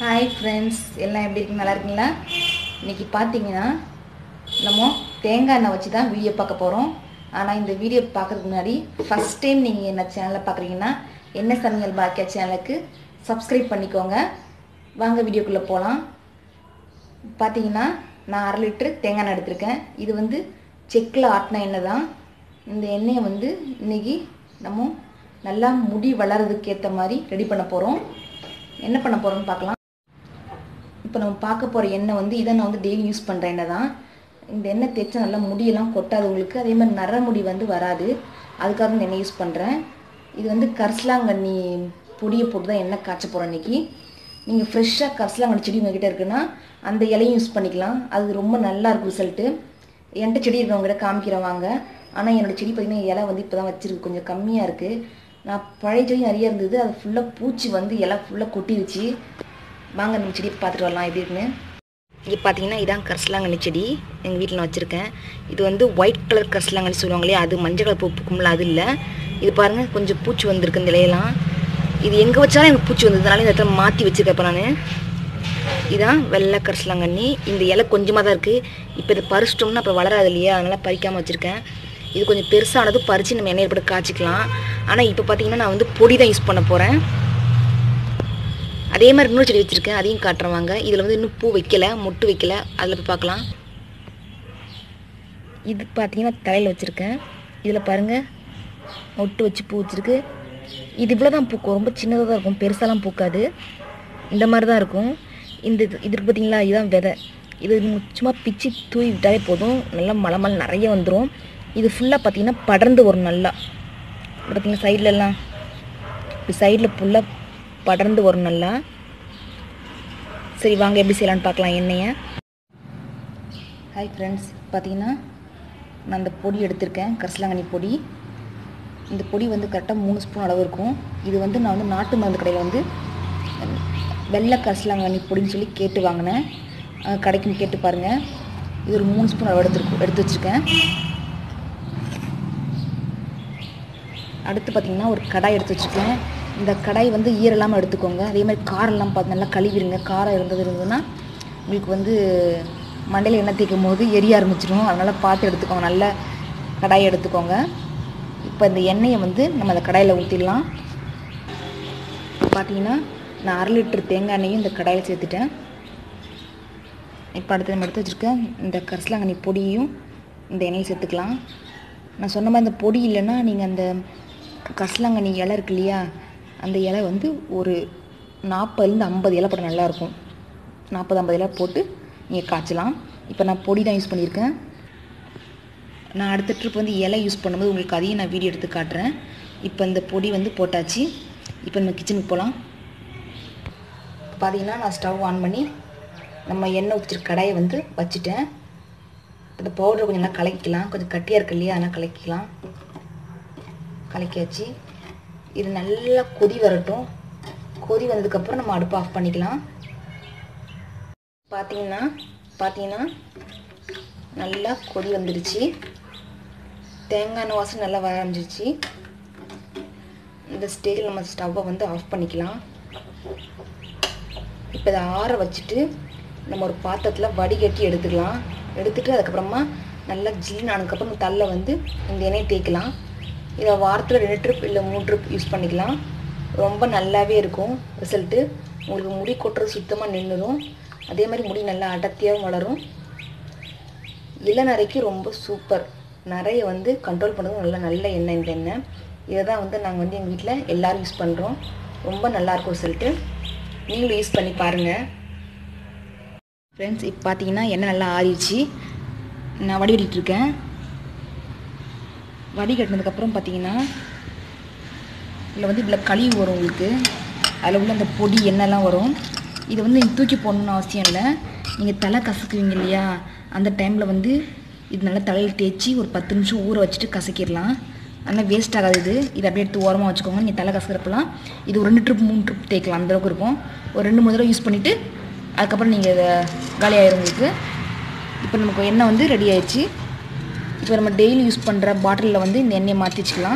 hi friends எல்லாம் எப்படி இருக்கீங்க நல்லா இருக்கீங்களா இன்னைக்கு பார்த்தீங்கன்னா நம்ம தேங்காய் எண்ணெய் வச்சு தான் வீடியோ பார்க்க போகிறோம் ஆனால் இந்த வீடியோ பார்க்கறதுக்கு முன்னாடி ஃபஸ்ட் டைம் நீங்கள் என்ன சேனலில் பார்க்குறீங்கன்னா என்ன சமையல் பாக்கியா சேனலுக்கு சப்ஸ்கிரைப் பண்ணிக்கோங்க வாங்க வீடியோக்குள்ளே போகலாம் பார்த்தீங்கன்னா நான் அரை லிட்டரு தேங்காய் எண்ணெய் எடுத்திருக்கேன் இது வந்து செக்கில் ஆட்டின எண்ணெய் தான் இந்த எண்ணெயை வந்து இன்னைக்கு நம்ம நல்லா முடி வளர்றதுக்கு ஏற்ற மாதிரி ரெடி பண்ண போகிறோம் என்ன பண்ண போகிறோம்னு பார்க்கலாம் இப்போ நம்ம பார்க்க போகிற எண்ணெய் வந்து இதை நான் வந்து டெய்லி யூஸ் பண்ணுற எண்ணெய் தான் இந்த எண்ணெய் தேய்ச்சா நல்லா முடியெல்லாம் கொட்டாது உங்களுக்கு அதே மாதிரி நர முடி வந்து வராது அதுக்காக இந்த எண்ணெய் யூஸ் பண்ணுறேன் இது வந்து கரிசலாங்கண்ணி பொடியை போட்டு தான் எண்ணெய் காய்ச்ச போகிறோம் இன்னைக்கு நீங்கள் ஃப்ரெஷ்ஷாக கரிசலாங்கண்ணி செடி உங்ககிட்ட இருக்குன்னா அந்த இலையும் யூஸ் பண்ணிக்கலாம் அது ரொம்ப நல்லா இருக்கும் ரிசல்ட்டு என்கிட்ட செடி இருக்கவங்ககிட்ட காமிக்கிறேன் வாங்க ஆனால் என்னோடய செடி பார்த்திங்கன்னா இலை வந்து இப்போ தான் வச்சிருக்கு கொஞ்சம் கம்மியாக இருக்குது நான் பழைய செடி நிறைய இருந்தது அது ஃபுல்லாக பூச்சி வந்து இலை ஃபுல்லாக கொட்டிருச்சு வாங்க நம்ம செடியை பார்த்துட்டு வரலாம் எப்படி இருக்குன்னு இங்கே பார்த்தீங்கன்னா இதான் கரிசலாங்கண்ணி செடி எங்கள் வீட்டில் நான் வச்சுருக்கேன் இது வந்து ஒயிட் கலர் கரிசலாங்கண்ணி சொல்லுவாங்க இல்லையா அது மஞ்சள் கலர் பூ பூக்கும்ல அது இல்லை இது பாருங்கள் கொஞ்சம் பூச்சி வந்திருக்கு இந்த இலையெல்லாம் இது எங்கே வச்சாலும் எனக்கு பூச்சி வந்ததுனால இந்த இடத்துல மாற்றி வச்சுருக்கேன் இப்போ நான் இதான் வெள்ளை கரிசலாங்கண்ணி இந்த இலை கொஞ்சமாக தான் இருக்குது இப்போ இதை பறிச்சிட்டோம்னா அப்புறம் வளராது இல்லையா அதனால் பறிக்காமல் வச்சுருக்கேன் இது கொஞ்சம் பெருசானது பறித்து நம்ம எண்ணெயில் போட்டு காய்ச்சிக்கலாம் ஆனால் இப்போ பார்த்தீங்கன்னா நான் வந்து பொடி தான் யூஸ் பண்ண போகிறேன் அதே மாதிரி இன்னொரு செடி வச்சுருக்கேன் அதையும் காட்டுறேன் வாங்க இதில் வந்து இன்னும் பூ வைக்கல மொட்டு வைக்கல அதில் போய் பார்க்கலாம் இது பார்த்தீங்கன்னா தலையில் வச்சுருக்கேன் இதில் பாருங்கள் மொட்டு வச்சு பூ வச்சுருக்கு இது இவ்வளோ தான் பூக்கும் ரொம்ப சின்னதாக தான் இருக்கும் பெருசாலாம் பூக்காது இந்த மாதிரி தான் இருக்கும் இந்த இது இதுக்கு பார்த்தீங்களா இதுதான் விதை இது சும்மா பிச்சு தூவி விட்டாலே போதும் நல்லா மலை மலை நிறைய வந்துடும் இது ஃபுல்லாக பார்த்தீங்கன்னா படர்ந்து வரும் நல்லா பார்த்தீங்கன்னா சைட்லலாம் இப்படி சைடில் ஃபுல்லாக படர்ந்து வரும் நல்லா சரி வாங்க எப்படி செய்யலான்னு பார்க்கலாம் எண்ணெயை ஹாய் ஃப்ரெண்ட்ஸ் பார்த்தீங்கன்னா நான் அந்த பொடி எடுத்திருக்கேன் கரிசலாங்கண்ணி பொடி இந்த பொடி வந்து கரெக்டாக மூணு ஸ்பூன் அளவு இருக்கும் இது வந்து நான் வந்து நாட்டு மருந்து கடையில் வந்து வெள்ளை கரிசலாங்கண்ணி பொடின்னு சொல்லி கேட்டு வாங்கினேன் அஹ் கடைக்கும் கேட்டு பாருங்கள் இது ஒரு மூணு ஸ்பூன் அளவு எடுத்துருக்கு எடுத்து வச்சுருக்கேன் அடுத்து பார்த்திங்கன்னா ஒரு கடாய் எடுத்து வச்சுருக்கேன் இந்த கடாய் வந்து ஈரலாமல் எடுத்துக்கோங்க அதே மாதிரி காரெல்லாம் பார்த்து நல்லா கழுவிடுங்க காரம் இருந்தது இருந்ததுன்னா உங்களுக்கு வந்து மண்டையில் எண்ணெய் தேய்க்கும் போது எரிய ஆரம்பிச்சிடும் அதனால் பார்த்து எடுத்துக்கோங்க நல்ல கடாயை எடுத்துக்கோங்க இப்போ இந்த எண்ணெயை வந்து நம்ம அந்த கடாயில் ஊற்றிடலாம் பார்த்தீங்கன்னா நான் அரை லிட்டர் தேங்காய் எண்ணெயும் இந்த கடாயில் சேர்த்துட்டேன் இப்போ அடுத்து நம்ம எடுத்து வச்சுருக்கேன் இந்த கரிசலாங்கண்ணி பொடியையும் இந்த எண்ணெயில் சேர்த்துக்கலாம் நான் சொன்ன மாதிரி இந்த பொடி இல்லைன்னா நீங்கள் அந்த கரிசலாங்கண்ணி இலை இருக்கு இல்லையா அந்த இலை வந்து ஒரு நாற்பதுலேருந்து ஐம்பது இலை போட்டால் நல்லாயிருக்கும் நாற்பது ஐம்பது இலை போட்டு நீங்கள் காய்ச்சலாம் இப்போ நான் பொடி தான் யூஸ் பண்ணியிருக்கேன் நான் அடுத்த ட்ரிப் வந்து இலை யூஸ் பண்ணும்போது உங்களுக்கு அதையும் நான் வீடியோ எடுத்து காட்டுறேன் இப்போ இந்த பொடி வந்து போட்டாச்சு இப்போ நம்ம கிச்சனுக்கு போகலாம் பார்த்தீங்கன்னா நான் ஸ்டவ் ஆன் பண்ணி நம்ம எண்ணெய் ஊற்றிருக்க கடாயை வந்து வச்சுட்டேன் இந்த பவுடரை கொஞ்சம் நல்லா கலக்கிக்கலாம் கொஞ்சம் கட்டியாக இருக்கு இல்லையா அதனால் கலக்கிக்கலாம் கலக்கியாச்சு இது நல்லா கொதி வரட்டும் கொதி வந்ததுக்கப்புறம் நம்ம அடுப்பு ஆஃப் பண்ணிக்கலாம் பார்த்தீங்கன்னா பார்த்தீங்கன்னா நல்லா கொதி வந்துடுச்சு தேங்காய் எண்ணெய் வாசம் நல்லா வர ஆரம்பிச்சிருச்சு இந்த ஸ்டேஜில் நம்ம ஸ்டவ்வை வந்து ஆஃப் பண்ணிக்கலாம் இப்போ இதை ஆற வச்சுட்டு நம்ம ஒரு பாத்திரத்தில் வடிகட்டி எடுத்துக்கலாம் எடுத்துட்டு அதுக்கப்புறமா நல்லா ஜில்லுன்னு ஆனதுக்கப்புறம் தள்ள வந்து இந்த எண்ணெயை தேய்க்கலாம் இதை வாரத்தில் ரெண்டு ட்ரிப் இல்லை மூணு ட்ரிப் யூஸ் பண்ணிக்கலாம் ரொம்ப நல்லாவே இருக்கும் ரிசல்ட்டு உங்களுக்கு முடி கொட்டுறது சுத்தமாக நின்றுடும் அதே மாதிரி முடி நல்லா அடர்த்தியாகவும் வளரும் இளநரைக்கு ரொம்ப சூப்பர் நிறைய வந்து கண்ட்ரோல் பண்ணுறது நல்ல நல்ல எண்ணெய் இந்த எண்ணெய் இதை தான் வந்து நாங்கள் வந்து எங்கள் வீட்டில் எல்லோரும் யூஸ் பண்ணுறோம் ரொம்ப நல்லாயிருக்கும் ரிசல்ட்டு நீங்களும் யூஸ் பண்ணி பாருங்கள் ஃப்ரெண்ட்ஸ் இப்போ பார்த்தீங்கன்னா எண்ணெய் நல்லா ஆறிடுச்சு நான் வடிகட்டிட்டு இருக்கேன் வடிகட்டினதுக்கப்புறம் பார்த்தீங்கன்னா இதில் வந்து இதில் கழிவு வரும் உங்களுக்கு அதில் உள்ள அந்த பொடி எண்ணெய்லாம் வரும் இதை வந்து நீங்கள் தூக்கி போடணும்னு அவசியம் இல்லை நீங்கள் தலை கசக்குவீங்க இல்லையா அந்த டைமில் வந்து இது நல்லா தலையில் தேய்ச்சி ஒரு பத்து நிமிஷம் ஊற வச்சுட்டு கசக்கிடலாம் ஆனால் வேஸ்ட் ஆகாது இது இதை அப்படியே எடுத்து ஓரமாக வச்சுக்கோங்க நீங்கள் தலை கசக்கிறப்பெல்லாம் இது ஒரு ரெண்டு ட்ரிப் மூணு ட்ரிப் தேய்க்கலாம் அந்தளவுக்கு இருக்கும் ஒரு ரெண்டு மூணு தடவை யூஸ் பண்ணிவிட்டு அதுக்கப்புறம் நீங்கள் இதை காலி ஆயிரும் உங்களுக்கு இப்போ நமக்கு எண்ணெய் வந்து ரெடி ஆயிடுச்சு இப்போ நம்ம டெய்லி யூஸ் பண்ணுற பாட்டிலில் வந்து இந்த எண்ணெயை மாற்றி வச்சுக்கலாம்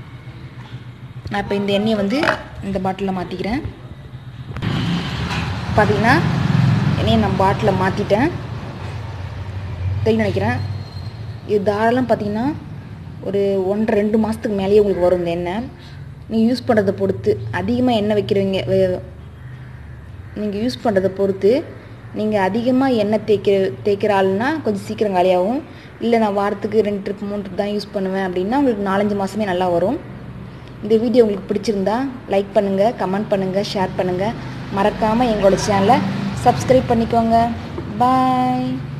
நான் இப்போ இந்த எண்ணெயை வந்து இந்த பாட்டிலில் மாற்றிக்கிறேன் பார்த்தீங்கன்னா என்னையும் நான் பாட்டில் மாற்றிட்டேன் தெரியும் நினைக்கிறேன் இது தாராளம் பார்த்தீங்கன்னா ஒரு ஒன்றரை ரெண்டு மாதத்துக்கு மேலேயே உங்களுக்கு வரும் இந்த எண்ணெய் நீங்கள் யூஸ் பண்ணுறதை பொறுத்து அதிகமாக எண்ணெய் வைக்கிறவங்க நீங்கள் யூஸ் பண்ணுறதை பொறுத்து நீங்கள் அதிகமாக எண்ணெய் தேய்க்க தேய்க்கிற ஆளுனா கொஞ்சம் சீக்கிரம் காலியாகும் இல்லை நான் வாரத்துக்கு ரெண்டு ட்ரிப் மூணு ட்ரிப் தான் யூஸ் பண்ணுவேன் அப்படின்னா உங்களுக்கு நாலஞ்சு மாதமே நல்லா வரும் இந்த வீடியோ உங்களுக்கு பிடிச்சிருந்தா லைக் பண்ணுங்கள் கமெண்ட் பண்ணுங்கள் ஷேர் பண்ணுங்கள் மறக்காமல் எங்களோட சேனலை சப்ஸ்கிரைப் பண்ணிக்கோங்க பாய்